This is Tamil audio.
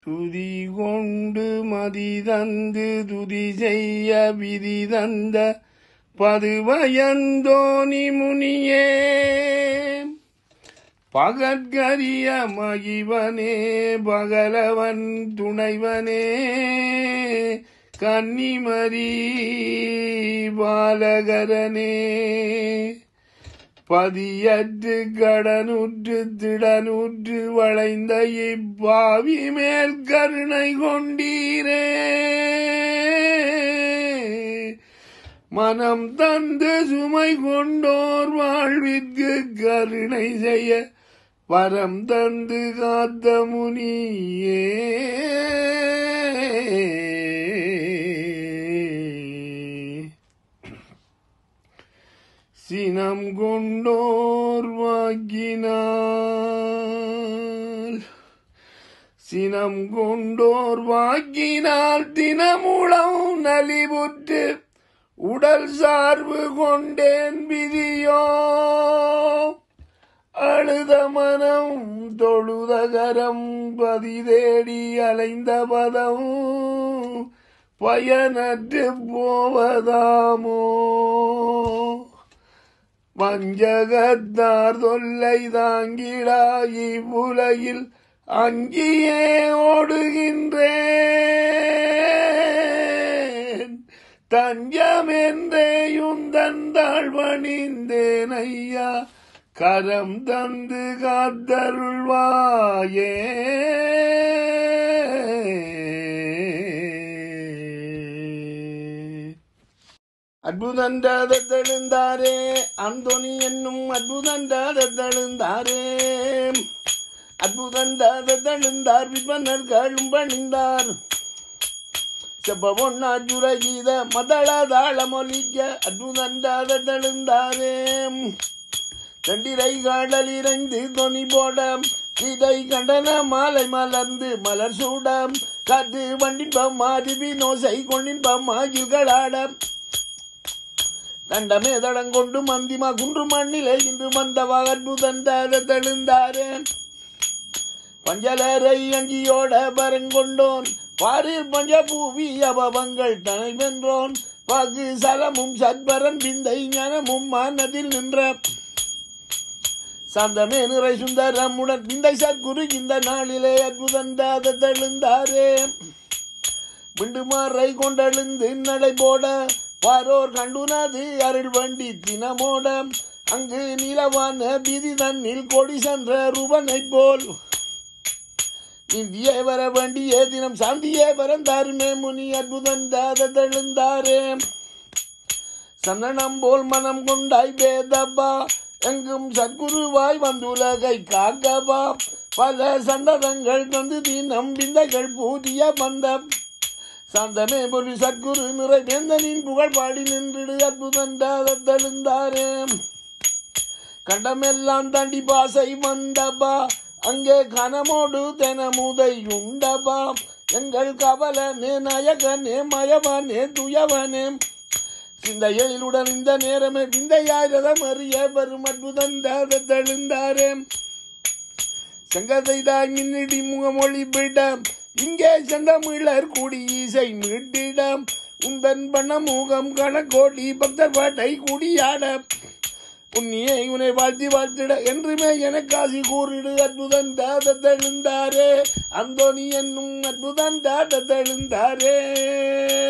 துதி கொண்டு மதி தந்து துதி செய்ய விதி தந்த பதுவயந்தோனி முனியே பகற்கரிய மகிவனே பகலவன் துணைவனே கன்னிமரி பாலகரனே பதியற்று கடனுற்று திடனுற்று வளைந்த இப்பாவி மேல் கருணை கொண்டீரே மனம் தந்து சுமை கொண்டோர் வாழ்விற்கு கருணை செய்ய வரம் தந்து காத்த முனியே சினம் கொண்டோர் வாக்கினால் சினம் கொண்டோர் வாக்கினால் தினமுளம் நலிவுற்று உடல் சார்பு கொண்டேன் விதியோ அழுத மனம் தொழுதகரம் பதி தேடி அலைந்த பதம் பயனற்று போவதாமோ வஞ்சகத்தார் தொல்லை தாங்கிடா இவ்வுலகில் அங்கியே ஓடுகின்றேன் தஞ்சமென்றே யுந்தந்தாள் பணிந்தேன் ஐயா கரம் தந்து காத்தருள்வாயே அற்புதன்றதெழுந்தாரே அந்தோனி என்னும் அற்புதன்றதெழுந்தாரே அற்புதன்றதெழுந்தார் விற்பனர்களும் பணிந்தார் செப்ப கீத மதள தாளமொலிக்க அற்புதன்றதெழுந்தாரே கண்டிரை காடல் இறைந்து தொனி போட இதை கண்டன மாலை மலர்ந்து மலர் சூட காத்து வண்டின்பம் அருவி நோசை கொண்டின்பம் ஆகில்களாட தண்டமே தடங்கொண்டு மந்திமா குன்று மண்ணிலே இன்று மந்தவா அற்புதந்தார தெழுந்தாரே பஞ்சலரை அங்கியோட பரங்கொண்டோன் பாரில் பஞ்ச பூவி அபவங்கள் தனை வென்றோன் பகு சலமும் சத்பரன் பிந்தை ஞானமும் மானதில் நின்ற சாந்தமே நிறை சுந்தரமுடன் விந்தை சத்குரு இந்த நாளிலே அற்புதந்தாத தெழுந்தாரே விண்டுமாறை கொண்டெழுந்து நடை போட வாரோர் கண்டுனது அருள் வண்டி தினமோட அங்கு நிலவான பிதி தன்னில் கொடி சென்ற ரூபனை போல் இந்தியே வர வேண்டிய தினம் சாந்தியே வரந்தாருமே முனி அற்புதந்தாத தெழுந்தாரே சந்தனம் போல் மனம் கொண்டாய் வேதப்பா எங்கும் சத்குருவாய் வந்துலகை காக்கவா பல சந்ததங்கள் தந்து தினம் விந்தைகள் பூதிய பந்தம் சாந்தமே பொலி சத்குரு நிறைவேந்தனின் புகழ் பாடி நின்றுடு அற்புதந்தாரே கண்டமெல்லாம் தாண்டி பாசை வந்தபா அங்கே கனமோடு தெனமுதை உண்டபா எங்கள் கவலனே நயகனே மயவனே துயவனே சிந்தையலுடன் இந்த நேரமே விந்தையாயிரம் அறிய வரும் அற்புதந்தாரே செங்கதை தாங்கினிடி முகமொழி பிடம் இங்கே செந்தமிழர் கூடி இசை மீட்டிடம் உந்தன் பண்ண முகம் கணக்கோடி பக்தர் பாட்டை கூடியாட புண்ணியை உன்னை வாழ்த்தி வாழ்த்திட என்றுமே எனக்கு ஆசி கூறிடு அற்புதன் தாதத்தெழுந்தாரே அந்தோனி என்னும் அற்புதன் தாதத்தெழுந்தாரே